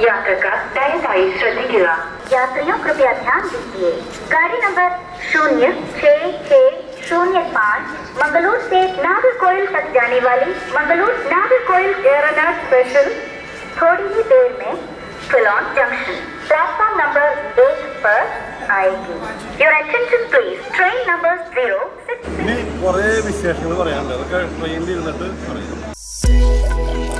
യാത്ര ദയവായി ശ്രദ്ധിക്കുക यात्रियों कृपया ध्यान दीजिए गाड़ी नंबर शून्य छः छः शून्य पाँच मंगलूर से नागरकोइल तक जाने वाली मंगलूर नागरकोइल एयरोनाट स्पेशल थोड़ी ही देर में फिलॉन जंक्शन प्लेटफॉर्म नंबर एक पर आएगी your attention please train number zero six ഇനി കുറേ വിശേഷങ്ങൾ പറയാനുണ്ട് അതൊക്കെ ട്രെയിനിൽ ഇരുന്നിട്ട് പറയാം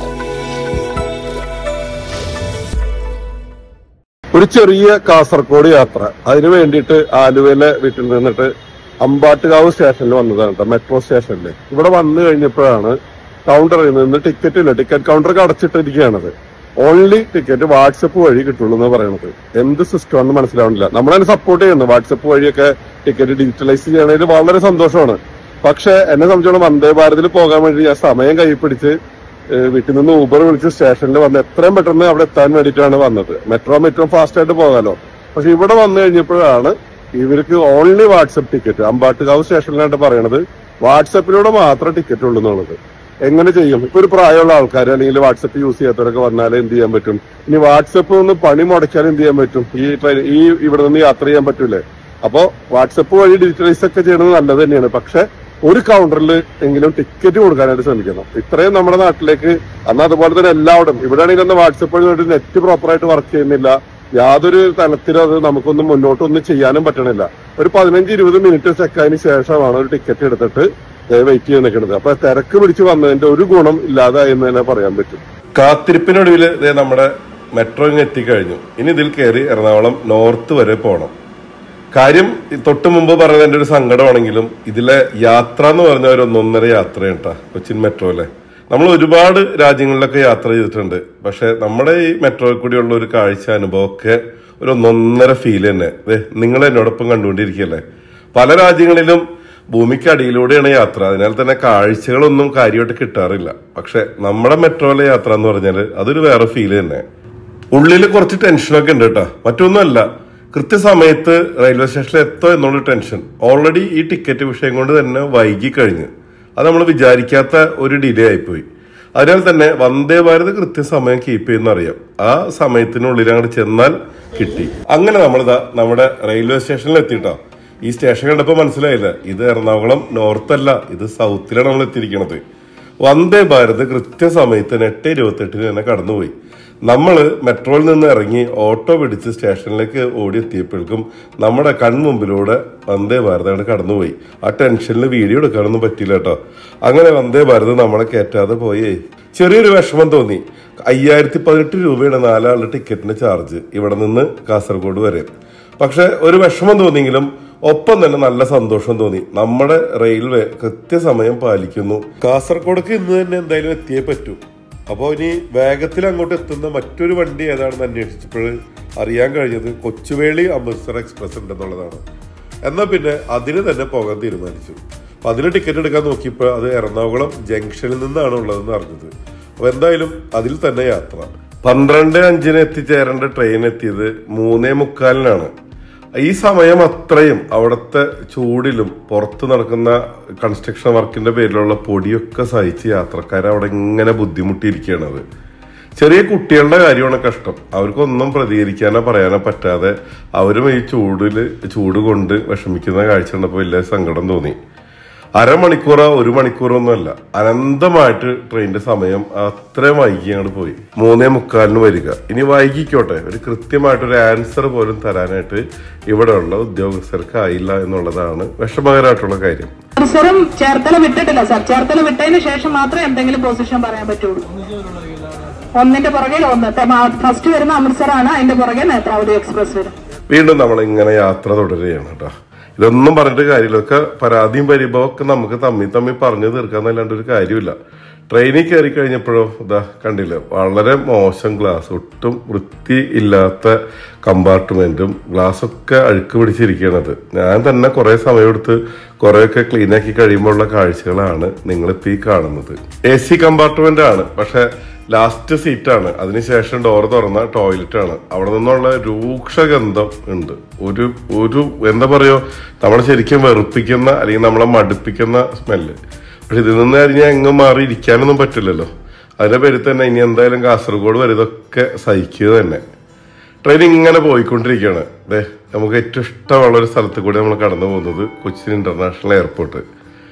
ഒരു ചെറിയ കാസർഗോഡ് യാത്ര അതിനു വേണ്ടിയിട്ട് ആലുവയിലെ വീട്ടിൽ നിന്നിട്ട് അമ്പാട്ടുകാവ് സ്റ്റേഷനിൽ വന്നതാണ് കേട്ടോ മെട്രോ സ്റ്റേഷനിൽ ഇവിടെ വന്നു കഴിഞ്ഞപ്പോഴാണ് കൗണ്ടറിൽ നിന്ന് ടിക്കറ്റ് ഇല്ല ടിക്കറ്റ് കൗണ്ടറൊക്കെ അടച്ചിട്ടിരിക്കുകയാണത് ഓൺലി ടിക്കറ്റ് വാട്സപ്പ് വഴി കിട്ടുള്ളൂ എന്ന് പറയണത് എന്ത് സിസ്റ്റം ആണെന്ന് മനസ്സിലാവണില്ല നമ്മളതിനെ സപ്പോർട്ട് ചെയ്യുന്നു വാട്സപ്പ് വഴിയൊക്കെ ടിക്കറ്റ് ഡിജിറ്റലൈസ് ചെയ്യണതിൽ വളരെ സന്തോഷമാണ് പക്ഷെ എന്നെ സംബന്ധിച്ചോളം വന്ദേ ഭാരതിൽ പോകാൻ വേണ്ടി ഞാൻ സമയം കൈ പിടിച്ച് ഏഹ് വീട്ടിൽ നിന്ന് ഊബർ വിളിച്ച് സ്റ്റേഷനിൽ വന്ന് എത്രയും പെട്ടെന്ന് അവിടെ എത്താൻ വേണ്ടിയിട്ടാണ് വന്നത് മെട്രോ മെട്രോ ഫാസ്റ്റ് ആയിട്ട് പോകാലോ പക്ഷെ ഇവിടെ വന്നു കഴിഞ്ഞപ്പോഴാണ് ഇവർക്ക് ഓൺലി വാട്സപ്പ് ടിക്കറ്റ് അമ്പാട്ടുകാവ് സ്റ്റേഷനിലായിട്ട് പറയണത് വാട്സപ്പിലൂടെ മാത്രം ടിക്കറ്റ് ഉള്ളൂ എന്നുള്ളത് എങ്ങനെ ചെയ്യും ഇപ്പൊ ഒരു പ്രായമുള്ള ആൾക്കാർ അല്ലെങ്കിൽ വാട്സപ്പ് യൂസ് ചെയ്യാത്തവരൊക്കെ വന്നാൽ എന്ത് ചെയ്യാൻ പറ്റും ഇനി വാട്സപ്പ് ഒന്ന് പണി മുടക്കിയാൽ എന്ത് ചെയ്യാൻ പറ്റും ഈ ട്രെയിൻ ഈ ഇവിടെ നിന്ന് യാത്ര ചെയ്യാൻ പറ്റൂലേ അപ്പോ വാട്സപ്പ് വഴി ഡിജിറ്റലൈസ് ഒക്കെ ചെയ്യുന്നത് നല്ലത് തന്നെയാണ് പക്ഷെ ഒരു കൗണ്ടറിൽ എങ്കിലും ടിക്കറ്റ് കൊടുക്കാനായിട്ട് ശ്രമിക്കണം ഇത്രയും നമ്മുടെ നാട്ടിലേക്ക് അന്ന് അതുപോലെ തന്നെ എല്ലാവരും ഇവിടെ ആണെങ്കിൽ ഒന്ന് വാട്സപ്പ് വഴി നെറ്റ് പ്രോപ്പറായിട്ട് വർക്ക് ചെയ്യുന്നില്ല യാതൊരു തലത്തിലും അത് നമുക്കൊന്നും മുന്നോട്ടൊന്നും ചെയ്യാനും പറ്റണില്ല ഒരു പതിനഞ്ച് ഇരുപത് മിനിറ്റ് സെക്കൻഡിന് ശേഷമാണ് ഒരു ടിക്കറ്റ് എടുത്തിട്ട് വെയിറ്റ് ചെയ്ത് നിൽക്കുന്നത് അപ്പൊ തിരക്ക് പിടിച്ച് വന്നതിന്റെ ഒരു ഗുണം ഇല്ലാതായി എന്ന് തന്നെ പറയാൻ പറ്റും കാത്തിരിപ്പിനൊടുവിൽ നമ്മുടെ മെട്രോ ഇങ്ങ് എത്തിക്കഴിഞ്ഞു ഇനി ഇതിൽ കയറി എറണാകുളം നോർത്ത് വരെ പോകണം കാര്യം ഈ തൊട്ട് മുമ്പ് പറഞ്ഞതിന്റെ ഒരു സങ്കടമാണെങ്കിലും ഇതിലെ യാത്ര എന്ന് പറഞ്ഞ ഒരു ഒന്നൊന്നര യാത്രയാണ് കേട്ടോ കൊച്ചിൻ മെട്രോയിലെ നമ്മൾ ഒരുപാട് രാജ്യങ്ങളിലൊക്കെ യാത്ര ചെയ്തിട്ടുണ്ട് പക്ഷെ നമ്മുടെ ഈ മെട്രോയിൽ കൂടിയുള്ള ഒരു കാഴ്ച അനുഭവമൊക്കെ ഒരു ഒന്നൊന്നര ഫീൽ തന്നെ ദേ നിങ്ങൾ എന്നോടൊപ്പം കണ്ടുകൊണ്ടിരിക്കുകയല്ലേ പല രാജ്യങ്ങളിലും ഭൂമിക്കടിയിലൂടെയാണ് യാത്ര അതിനാൽ തന്നെ കാഴ്ചകളൊന്നും കാര്യമായിട്ട് കിട്ടാറില്ല പക്ഷെ നമ്മുടെ മെട്രോയിലെ യാത്ര എന്ന് പറഞ്ഞാൽ അതൊരു വേറെ ഫീൽ തന്നെ ഉള്ളിൽ കുറച്ച് ടെൻഷനൊക്കെ ഉണ്ട് കേട്ടോ മറ്റൊന്നുമല്ല കൃത്യസമയത്ത് റെയിൽവേ സ്റ്റേഷനിൽ എത്തോ എന്നുള്ള ടെൻഷൻ ഓൾറെഡി ഈ ടിക്കറ്റ് വിഷയം കൊണ്ട് തന്നെ വൈകി കഴിഞ്ഞ് അത് നമ്മൾ വിചാരിക്കാത്ത ഒരു ഡിലേ ആയിപ്പോയി അതിനാൽ തന്നെ വന്ദേ ഭാരത് കൃത്യസമയം കീപ്പ് ചെയ്യുന്ന അറിയാം ആ സമയത്തിനുള്ളിൽ അങ്ങോട്ട് ചെന്നാൽ കിട്ടി അങ്ങനെ നമ്മളിതാ നമ്മുടെ റെയിൽവേ സ്റ്റേഷനിൽ എത്തിയിട്ടോ ഈ സ്റ്റേഷൻ കണ്ടപ്പോൾ മനസ്സിലായില്ല ഇത് എറണാകുളം നോർത്ത് അല്ല ഇത് സൗത്തിലാണ് നമ്മൾ എത്തിയിരിക്കുന്നത് വന്ദേ ഭാരത് കൃത്യസമയത്തിന് എട്ട് ഇരുപത്തെട്ടിന് തന്നെ കടന്നുപോയി നമ്മൾ മെട്രോയിൽ നിന്ന് ഇറങ്ങി ഓട്ടോ പിടിച്ച് സ്റ്റേഷനിലേക്ക് ഓടി എത്തിയപ്പോഴേക്കും നമ്മുടെ കൺമുമ്പിലൂടെ വന്ദേ ഭാരത് അങ്ങോട്ട് കടന്നുപോയി ആ ടെൻഷനിൽ വീഡിയോ എടുക്കാനൊന്നും പറ്റില്ല കേട്ടോ അങ്ങനെ വന്ദേ ഭാരത് നമ്മളെ കയറ്റാതെ പോയേ ചെറിയൊരു വിഷമം തോന്നി അയ്യായിരത്തി പതിനെട്ട് രൂപയാണ് നാലാളുടെ ടിക്കറ്റിന് ചാർജ് ഇവിടെ നിന്ന് കാസർഗോഡ് വരെ പക്ഷെ ഒരു വിഷമം തോന്നിയെങ്കിലും ഒപ്പം തന്നെ നല്ല സന്തോഷം തോന്നി നമ്മുടെ റെയിൽവേ കൃത്യസമയം പാലിക്കുന്നു കാസർഗോഡ്ക്ക് ഇന്ന് തന്നെ എന്തായാലും എത്തിയേ പറ്റൂ അപ്പോൾ ഇനി വേഗത്തിൽ അങ്ങോട്ട് എത്തുന്ന മറ്റൊരു വണ്ടി ഏതാണെന്ന് അന്വേഷിച്ചപ്പോൾ അറിയാൻ കഴിഞ്ഞത് കൊച്ചുവേളി അമൃത്സർ എക്സ്പ്രസ് ഉണ്ടെന്നുള്ളതാണ് എന്നാൽ പിന്നെ അതിന് തന്നെ പോകാൻ തീരുമാനിച്ചു അപ്പൊ അതിന് ടിക്കറ്റ് എടുക്കാൻ നോക്കിയപ്പോൾ അത് എറണാകുളം ജംഗ്ഷനിൽ നിന്നാണ് ഉള്ളതെന്ന് അറിഞ്ഞത് അപ്പൊ എന്തായാലും അതിൽ തന്നെ യാത്ര പന്ത്രണ്ട് അഞ്ചിന് എത്തിച്ചേരേണ്ട ട്രെയിൻ എത്തിയത് മൂന്നേ മുക്കാലിനാണ് ഈ സമയം അത്രയും അവിടുത്തെ ചൂടിലും പുറത്ത് നടക്കുന്ന കൺസ്ട്രക്ഷൻ വർക്കിന്റെ പേരിലുള്ള പൊടിയൊക്കെ സഹിച്ച് യാത്രക്കാർ അവിടെ ഇങ്ങനെ ബുദ്ധിമുട്ടിയിരിക്കുകയാണ് അത് ചെറിയ കുട്ടികളുടെ കാര്യമാണ് കഷ്ടം അവർക്കൊന്നും പ്രതികരിക്കാനോ പറയാനോ പറ്റാതെ അവരും ഈ ചൂടില് ചൂട് കൊണ്ട് വിഷമിക്കുന്ന കാഴ്ച കണ്ടപ്പോൾ വലിയ സങ്കടം തോന്നി അരമണിക്കൂറോ ഒരു മണിക്കൂറോ ഒന്നുമല്ല അനന്തമായിട്ട് ട്രെയിനിന്റെ സമയം അത്രയും വൈകി അങ്ങോട്ട് പോയി മൂന്നേ മുക്കാലിന് വരിക ഇനി വൈകിക്കോട്ടെ ഒരു കൃത്യമായിട്ട് ഒരു ആൻസർ പോലും തരാനായിട്ട് ഇവിടെയുള്ള ഉദ്യോഗസ്ഥർക്ക് ആയില്ല എന്നുള്ളതാണ് വിഷമകരമായിട്ടുള്ള കാര്യം അവസരം ചേർത്തല വിട്ടിട്ടില്ല സാർ ചേർത്തല വിട്ടതിന് ശേഷം മാത്രമേ എന്തെങ്കിലും പൊസിഷൻ പറയാൻ പറ്റുള്ളൂ ഒന്നിന്റെ പുറകിൽ ഒന്ന് ഫസ്റ്റ് വരുന്ന അമൃത്സറാണ് അതിന്റെ പുറകെ നേത്രാവതി എക്സ്പ്രസ് വരും വീണ്ടും നമ്മൾ ഇങ്ങനെ യാത്ര തുടരുകയാണ് കേട്ടോ ഇതൊന്നും പറഞ്ഞിട്ട് കാര്യമില്ല ഒക്കെ പരാതിയും പരിഭവം ഒക്കെ നമുക്ക് തമ്മി തമ്മി പറഞ്ഞു തീർക്കാന്നല്ലാണ്ട് ഒരു കാര്യമില്ല ട്രെയിനിൽ കയറി കഴിഞ്ഞപ്പോഴോ ഇതാ കണ്ടില്ല വളരെ മോശം ഗ്ലാസ് ഒട്ടും വൃത്തി ഇല്ലാത്ത കമ്പാർട്ട്മെന്റും ഗ്ലാസ് ഒക്കെ അഴുക്ക് പിടിച്ചിരിക്കണത് ഞാൻ തന്നെ കുറെ സമയമെടുത്ത് കുറെയൊക്കെ ക്ലീൻ ആക്കി കഴിയുമ്പോഴുള്ള കാഴ്ചകളാണ് നിങ്ങളിപ്പോൾ ഈ കാണുന്നത് എ സി കമ്പാർട്ട്മെന്റ് ആണ് പക്ഷെ ലാസ്റ്റ് സീറ്റാണ് അതിനുശേഷം ഡോർ തുറന്ന ടോയ്ലറ്റ് ആണ് അവിടെ നിന്നുള്ള രൂക്ഷഗന്ധം ഉണ്ട് ഒരു ഒരു എന്താ പറയോ നമ്മളെ ശരിക്കും വെറുപ്പിക്കുന്ന അല്ലെങ്കിൽ നമ്മളെ മടുപ്പിക്കുന്ന സ്മെല്ല് പക്ഷെ ഇതിൽ നിന്ന് കഴിഞ്ഞാൽ എങ്ങും മാറി ഇരിക്കാനൊന്നും പറ്റില്ലല്ലോ അതിന്റെ പേരിൽ തന്നെ ഇനി എന്തായാലും കാസർഗോഡ് വരെ ഇതൊക്കെ സഹിക്കുക തന്നെ ട്രെയിൻ ഇങ്ങനെ പോയിക്കൊണ്ടിരിക്കുകയാണ് ദേ നമുക്ക് ഏറ്റവും ഇഷ്ടമുള്ള ഒരു സ്ഥലത്ത് കൂടി നമ്മൾ കടന്നു പോകുന്നത് കൊച്ചിൻ ഇന്റർനാഷണൽ എയർപോർട്ട്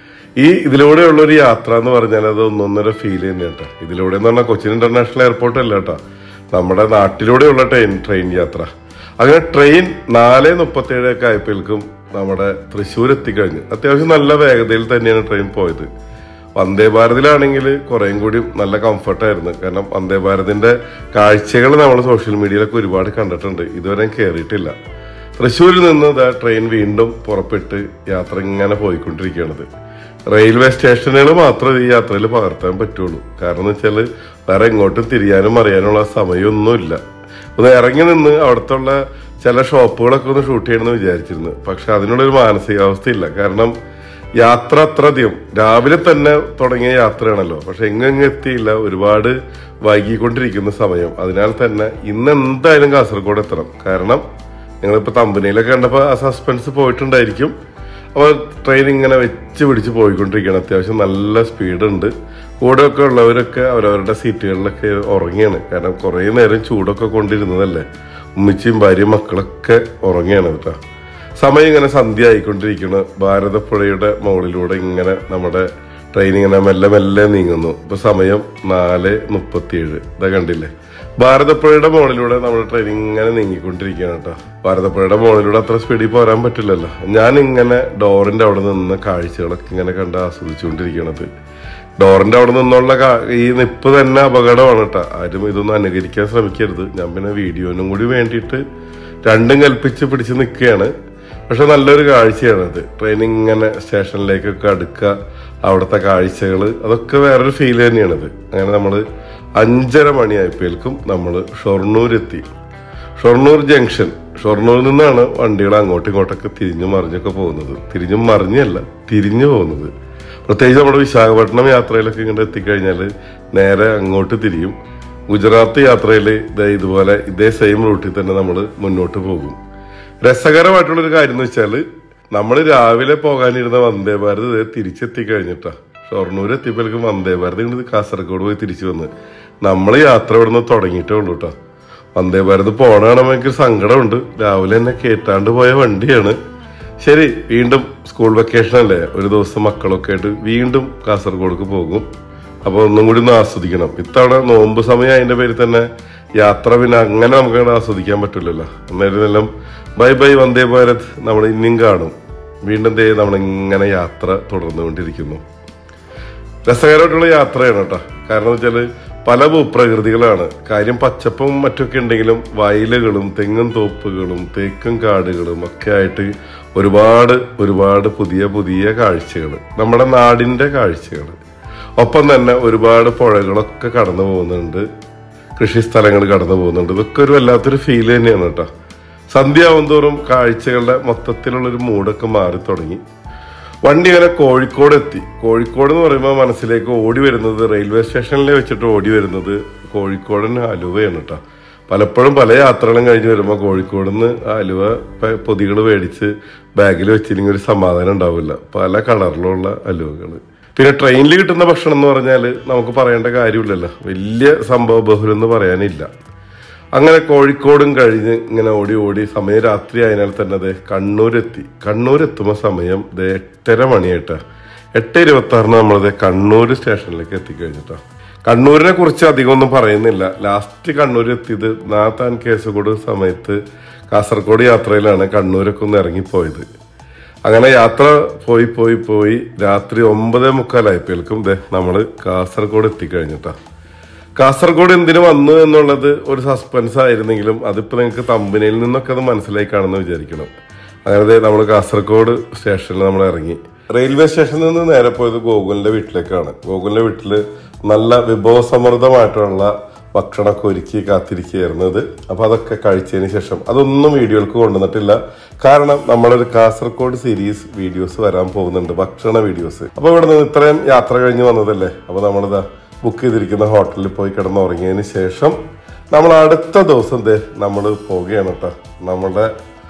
ഈ ഇതിലൂടെയുള്ള ഒരു യാത്ര എന്ന് പറഞ്ഞാൽ അത് ഒന്നൊന്നര ഫീൽ തന്നെ കേട്ടോ ഇതിലൂടെ എന്ന് പറഞ്ഞാൽ കൊച്ചിൻ ഇന്റർനാഷണൽ എയർപോർട്ട് അല്ല കേട്ടോ നമ്മുടെ നാട്ടിലൂടെയുള്ള ട്രെയിൻ ട്രെയിൻ യാത്ര അങ്ങനെ ട്രെയിൻ നാല് മുപ്പത്തി ഒക്കെ ആയപ്പോഴേക്കും നമ്മുടെ തൃശ്ശൂർ എത്തിക്കഴിഞ്ഞു അത്യാവശ്യം നല്ല വേഗതയിൽ തന്നെയാണ് ട്രെയിൻ പോയത് വന്ദേ ഭാരതിലാണെങ്കിൽ കുറേയും കൂടി നല്ല കംഫർട്ടായിരുന്നു കാരണം വന്ദേ ഭാരതിന്റെ കാഴ്ചകൾ നമ്മൾ സോഷ്യൽ മീഡിയയിലൊക്കെ ഒരുപാട് കണ്ടിട്ടുണ്ട് ഇതുവരെ കയറിയിട്ടില്ല തൃശ്ശൂരിൽ നിന്ന് ദാ ട്രെയിൻ വീണ്ടും പുറപ്പെട്ട് യാത്ര ഇങ്ങനെ പോയിക്കൊണ്ടിരിക്കുകയാണത് റെയിൽവേ സ്റ്റേഷനുകൾ മാത്രമേ ഈ യാത്രയിൽ പകർത്താൻ പറ്റുള്ളൂ കാരണം എന്ന് വെച്ചാൽ വേറെ എങ്ങോട്ടും തിരിയാനും അറിയാനുള്ള സമയമൊന്നുമില്ല ഒന്ന് ഇറങ്ങി നിന്ന് അവിടുത്തെ ഉള്ള ചില ഷോപ്പുകളൊക്കെ ഒന്ന് ഷൂട്ട് ചെയ്യണമെന്ന് വിചാരിച്ചിരുന്നു പക്ഷെ അതിനുള്ളൊരു മാനസികാവസ്ഥ ഇല്ല കാരണം യാത്ര അത്ര അധികം രാവിലെ തന്നെ തുടങ്ങിയ യാത്രയാണല്ലോ പക്ഷെ എങ്ങെങ്ങ് എത്തിയില്ല ഒരുപാട് വൈകിക്കൊണ്ടിരിക്കുന്ന സമയം അതിനാൽ തന്നെ ഇന്ന് എന്തായാലും കാസർഗോഡ് എത്തണം കാരണം നിങ്ങളിപ്പോ തമ്പനിയിലൊക്കെ കണ്ടപ്പോ ആ സസ്പെൻസ് പോയിട്ടുണ്ടായിരിക്കും അപ്പോൾ ട്രെയിൻ ഇങ്ങനെ വെച്ച് പിടിച്ച് പോയിക്കൊണ്ടിരിക്കുകയാണ് അത്യാവശ്യം നല്ല സ്പീഡുണ്ട് കൂടെ ഒക്കെ ഉള്ളവരൊക്കെ അവരവരുടെ സീറ്റുകളിലൊക്കെ ഉറങ്ങിയാണ് കാരണം കുറേ നേരം ചൂടൊക്കെ കൊണ്ടിരുന്നതല്ലേ ഉമ്മച്ചിയും ഭാര്യയും മക്കളൊക്കെ ഉറങ്ങിയാണ് കേട്ടോ സമയം ഇങ്ങനെ സന്ധ്യ ആയിക്കൊണ്ടിരിക്കുന്നു ഭാരതപ്പുഴയുടെ മുകളിലൂടെ ഇങ്ങനെ നമ്മുടെ ട്രെയിൻ ഇങ്ങനെ മെല്ലെ മെല്ലെ നീങ്ങുന്നു ഇപ്പൊ സമയം നാല് മുപ്പത്തിയേഴ് ഇതാ കണ്ടില്ലേ ഭാരതപ്പുഴയുടെ മുകളിലൂടെ നമ്മുടെ ട്രെയിൻ ഇങ്ങനെ നീങ്ങിക്കൊണ്ടിരിക്കുകയാണ് കേട്ടോ ഭാരതപ്പുഴയുടെ മുകളിലൂടെ അത്ര സ്പീഡിൽ പോരാൻ പറ്റില്ലല്ലോ ഞാൻ ഇങ്ങനെ ഡോറിന്റെ അവിടെ നിന്ന് കാഴ്ചകളൊക്കെ ഇങ്ങനെ കണ്ട് ആസ്വദിച്ചുകൊണ്ടിരിക്കണത് ഡോറിന്റെ അവിടെ നിന്നുള്ള കാ- ഈ നിപ്പ് തന്നെ അപകടമാണ് കേട്ടോ ആരും ഇതൊന്നും അനുകരിക്കാൻ ശ്രമിക്കരുത് ഞാൻ പിന്നെ വീഡിയോനും കൂടി വേണ്ടിയിട്ട് രണ്ടും കൽപ്പിച്ച് പിടിച്ച് നിൽക്കുകയാണ് പക്ഷെ നല്ലൊരു കാഴ്ചയാണ് അത് ട്രെയിൻ ഇങ്ങനെ സ്റ്റേഷനിലേക്കൊക്കെ അടുക്കുക അവിടുത്തെ കാഴ്ചകൾ അതൊക്കെ വേറൊരു ഫീൽ തന്നെയാണത് അങ്ങനെ നമ്മൾ അഞ്ചര മണിയായപ്പോഴേക്കും നമ്മൾ ഷൊർണൂരെത്തി ഷൊർണൂർ ജംഗ്ഷൻ ഷൊർണൂരിൽ നിന്നാണ് വണ്ടികൾ അങ്ങോട്ടും ഇങ്ങോട്ടൊക്കെ തിരിഞ്ഞു മറിഞ്ഞൊക്കെ പോകുന്നത് തിരിഞ്ഞും മറിഞ്ഞല്ല തിരിഞ്ഞു പോകുന്നത് പ്രത്യേകിച്ച് നമ്മുടെ വിശാഖപട്ടണം യാത്രയിലൊക്കെ ഇങ്ങോട്ട് എത്തിക്കഴിഞ്ഞാൽ നേരെ അങ്ങോട്ട് തിരിയും ഗുജറാത്ത് യാത്രയിൽ ഇതേ ഇതുപോലെ ഇതേ സെയിം റൂട്ടിൽ തന്നെ നമ്മൾ മുന്നോട്ട് പോകും രസകരമായിട്ടുള്ളൊരു കാര്യം എന്ന് വെച്ചാൽ നമ്മൾ രാവിലെ പോകാനിരുന്ന വന്ദേ ഭാരത് ഇതേ തിരിച്ചെത്തി കഴിഞ്ഞിട്ടാ ഷൊർണൂർ എത്തിയപ്പോഴേക്കും വന്ദേ ഭാരത് ഇങ്ങോട്ട് കാസർഗോഡ് പോയി തിരിച്ചു വന്ന് നമ്മൾ യാത്ര ഇവിടുന്ന് തുടങ്ങിയിട്ടേ ഉള്ളൂ കേട്ടോ വന്ദേ ഭാരത് പോണ കാണുമ്പോൾ എനിക്ക് സങ്കടമുണ്ട് രാവിലെ തന്നെ കേട്ടാണ്ട് പോയ വണ്ടിയാണ് ശരി വീണ്ടും സ്കൂൾ വെക്കേഷൻ അല്ലേ ഒരു ദിവസം മക്കളൊക്കെ ആയിട്ട് വീണ്ടും കാസർഗോഡ്ക്ക് പോകും അപ്പോൾ ഒന്നും കൂടി ഒന്ന് ആസ്വദിക്കണം ഇത്തവണ നോമ്പ് സമയം അതിന്റെ പേരിൽ തന്നെ യാത്ര പിന്നെ അങ്ങനെ നമുക്ക് അങ്ങട് ആസ്വദിക്കാൻ പറ്റില്ലല്ലോ എന്നായിരുന്നെല്ലാം ബൈ ബൈ വന്ദേ ഭാരത് നമ്മൾ ഇനിയും കാണും വീണ്ടും ദേ നമ്മൾ ഇങ്ങനെ യാത്ര തുടർന്നുകൊണ്ടിരിക്കുന്നു രസകരമായിട്ടുള്ള യാത്രയാണ് കേട്ടോ കാരണം വെച്ചാല് പല ഭൂപ്രകൃതികളാണ് കാര്യം പച്ചപ്പും മറ്റൊക്കെ ഉണ്ടെങ്കിലും വയലുകളും തെങ്ങും തോപ്പുകളും തേക്കും കാടുകളും ഒക്കെ ആയിട്ട് ഒരുപാട് ഒരുപാട് പുതിയ പുതിയ കാഴ്ചകൾ നമ്മുടെ നാടിന്റെ കാഴ്ചകൾ ഒപ്പം തന്നെ ഒരുപാട് പുഴകളൊക്കെ കടന്നു പോകുന്നുണ്ട് കൃഷി സ്ഥലങ്ങൾ കടന്നു പോകുന്നുണ്ട് ഇതൊക്കെ ഒരു വല്ലാത്തൊരു ഫീൽ തന്നെയാണ് കേട്ടോ സന്ധ്യയാവും തോറും കാഴ്ചകളുടെ മൊത്തത്തിലുള്ളൊരു മൂടൊക്കെ മാറി തുടങ്ങി വണ്ടി ഇങ്ങനെ കോഴിക്കോട് എത്തി കോഴിക്കോട് എന്ന് പറയുമ്പോൾ മനസ്സിലേക്ക് ഓടി വരുന്നത് റെയിൽവേ സ്റ്റേഷനിൽ വെച്ചിട്ട് ഓടി വരുന്നത് കോഴിക്കോടൻ ഹലുവയാണ് കേട്ടോ പലപ്പോഴും പല യാത്രകളും കഴിഞ്ഞ് വരുമ്പോൾ കോഴിക്കോട് നിന്ന് ഹലുവ പൊതികൾ മേടിച്ച് ബാഗിൽ വെച്ചില്ലെങ്കിൽ ഒരു സമാധാനം ഉണ്ടാവില്ല പല കളറിലുള്ള ഹലുവകൾ പിന്നെ ട്രെയിനിൽ കിട്ടുന്ന ഭക്ഷണം എന്ന് പറഞ്ഞാൽ നമുക്ക് പറയേണ്ട കാര്യമില്ലല്ലോ വലിയ സംഭവ ബഹുലം എന്ന് പറയാനില്ല അങ്ങനെ കോഴിക്കോടും കഴിഞ്ഞ് ഇങ്ങനെ ഓടി ഓടി സമയം രാത്രി ആയതിനാൽ തന്നെ അതെ കണ്ണൂരെത്തി കണ്ണൂർ എത്തുമ്പോൾ സമയം ദേ എട്ടര മണിയായിട്ടാ എട്ട് ഇരുപത്തി ആറിന് നമ്മളത് കണ്ണൂർ സ്റ്റേഷനിലേക്ക് എത്തിക്കഴിഞ്ഞിട്ടാ കണ്ണൂരിനെ കുറിച്ച് അധികം ഒന്നും പറയുന്നില്ല ലാസ്റ്റ് കണ്ണൂർ എത്തിയത് നാത്താൻ കേസർഗോഡ് സമയത്ത് കാസർഗോഡ് യാത്രയിലാണ് കണ്ണൂരൊക്കെ ഒന്ന് ഇറങ്ങിപ്പോയത് അങ്ങനെ യാത്ര പോയി പോയി പോയി രാത്രി ഒമ്പതേ മുക്കാലായപ്പോഴേക്കും ദേ നമ്മള് കാസർഗോഡ് എത്തിക്കഴിഞ്ഞിട്ടാ കാസർഗോഡ് എന്തിനു വന്നു എന്നുള്ളത് ഒരു സസ്പെൻസ് ആയിരുന്നെങ്കിലും അതിപ്പോ നിങ്ങൾക്ക് തമ്പനയിൽ നിന്നൊക്കെ അത് മനസ്സിലായി കാണുമെന്ന് വിചാരിക്കണം അങ്ങനെ നമ്മൾ കാസർഗോഡ് സ്റ്റേഷനിൽ നമ്മൾ ഇറങ്ങി റെയിൽവേ സ്റ്റേഷനിൽ നിന്ന് നേരെ പോയത് ഗോകുലിന്റെ വീട്ടിലേക്കാണ് ഗോകുലിന്റെ വീട്ടില് നല്ല വിഭവസമൃദ്ധമായിട്ടുള്ള ഭക്ഷണമൊക്കെ ഒരുക്കി കാത്തിരിക്കുകയായിരുന്നു ഇത് അപ്പൊ അതൊക്കെ കഴിച്ചതിന് ശേഷം അതൊന്നും വീഡിയോകൾക്ക് കൊണ്ടുവന്നിട്ടില്ല കാരണം നമ്മളൊരു കാസർഗോഡ് സീരീസ് വീഡിയോസ് വരാൻ പോകുന്നുണ്ട് ഭക്ഷണ വീഡിയോസ് അപ്പൊ ഇവിടെ നിന്ന് ഇത്രയും യാത്ര കഴിഞ്ഞ് വന്നതല്ലേ അപ്പൊ നമ്മളിതാ ബുക്ക് ചെയ്തിരിക്കുന്ന ഹോട്ടലിൽ പോയി കിടന്ന് ഉറങ്ങിയതിന് ശേഷം നമ്മൾ അടുത്ത ദിവസം ദേ നമ്മൾ പോവുകയാണ് കേട്ടോ നമ്മുടെ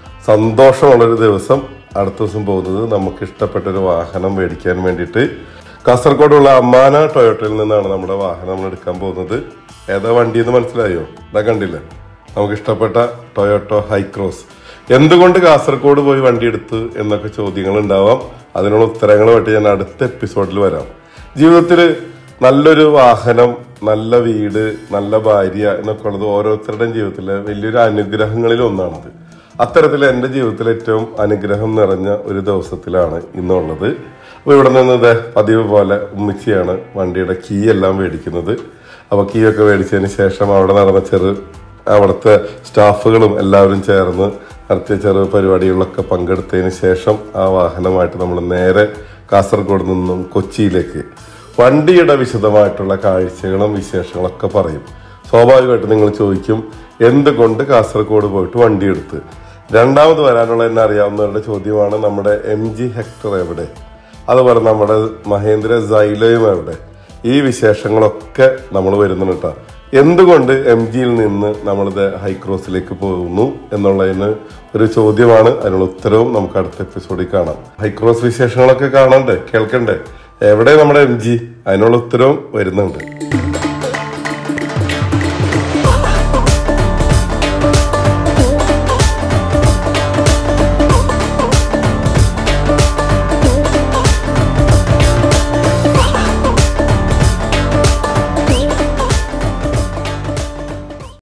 സന്തോഷമുള്ളൊരു ദിവസം അടുത്ത ദിവസം പോകുന്നത് നമുക്ക് ഇഷ്ടപ്പെട്ട ഒരു വാഹനം മേടിക്കാൻ വേണ്ടിയിട്ട് കാസർഗോഡുള്ള അമ്മാന ടൊയോട്ടയിൽ നിന്നാണ് നമ്മുടെ വാഹനം നമ്മൾ എടുക്കാൻ പോകുന്നത് ഏതാ വണ്ടി എന്ന് മനസ്സിലായോ ഇതാ കണ്ടില്ലേ നമുക്ക് ഇഷ്ടപ്പെട്ട ടൊയോട്ടോ ഹൈക്രോസ് എന്തുകൊണ്ട് കാസർഗോഡ് പോയി വണ്ടി എടുത്തു എന്നൊക്കെ ചോദ്യങ്ങൾ ഉണ്ടാവാം അതിനുള്ള ഉത്തരങ്ങളുമായിട്ട് ഞാൻ അടുത്ത എപ്പിസോഡിൽ വരാം ജീവിതത്തിൽ നല്ലൊരു വാഹനം നല്ല വീട് നല്ല ഭാര്യ എന്നൊക്കെ ഉള്ളത് ഓരോരുത്തരുടെയും ജീവിതത്തിലെ വലിയൊരു അനുഗ്രഹങ്ങളിൽ ഒന്നാണത് അത്തരത്തിൽ എൻ്റെ ജീവിതത്തിൽ ഏറ്റവും അനുഗ്രഹം നിറഞ്ഞ ഒരു ദിവസത്തിലാണ് ഇന്നുള്ളത് അപ്പോൾ ഇവിടെ നിന്ന് ഇത് പതിവ് പോലെ ഉമ്മിച്ചിയാണ് വണ്ടിയുടെ കീ എല്ലാം മേടിക്കുന്നത് അപ്പോൾ കീ ഒക്കെ മേടിച്ചതിന് ശേഷം അവിടെ നടന്ന ചെറു അവിടുത്തെ സ്റ്റാഫുകളും എല്ലാവരും ചേർന്ന് നടത്തിയ ചെറു പരിപാടികളിലൊക്കെ പങ്കെടുത്തതിന് ശേഷം ആ വാഹനമായിട്ട് നമ്മൾ നേരെ കാസർഗോഡ് നിന്നും കൊച്ചിയിലേക്ക് വണ്ടിയുടെ വിശദമായിട്ടുള്ള കാഴ്ചകളും വിശേഷങ്ങളൊക്കെ പറയും സ്വാഭാവികമായിട്ട് നിങ്ങൾ ചോദിക്കും എന്തുകൊണ്ട് കാസർഗോഡ് പോയിട്ട് വണ്ടി എടുത്ത് രണ്ടാമത് വരാനുള്ള എന്നെ അറിയാവുന്നവരുടെ ചോദ്യമാണ് നമ്മുടെ എം ജി ഹെക്ടർ എവിടെ അതുപോലെ നമ്മുടെ മഹേന്ദ്ര സൈലയും എവിടെ ഈ വിശേഷങ്ങളൊക്കെ നമ്മൾ വരുന്നുണ്ട് കേട്ടോ എന്തുകൊണ്ട് എം ജിയിൽ നിന്ന് നമ്മളിത് ഹൈക്രോസിലേക്ക് പോകുന്നു എന്നുള്ളതിന് ഒരു ചോദ്യമാണ് അതിനുള്ള ഉത്തരവും നമുക്ക് അടുത്ത എപ്പിസോഡിൽ കാണാം ഹൈക്രോസ് വിശേഷങ്ങളൊക്കെ കാണണ്ടേ കേൾക്കണ്ടേ എവിടെ നമ്മുടെ എം ജി അതിനുള്ള ഉത്തരവും വരുന്നുണ്ട്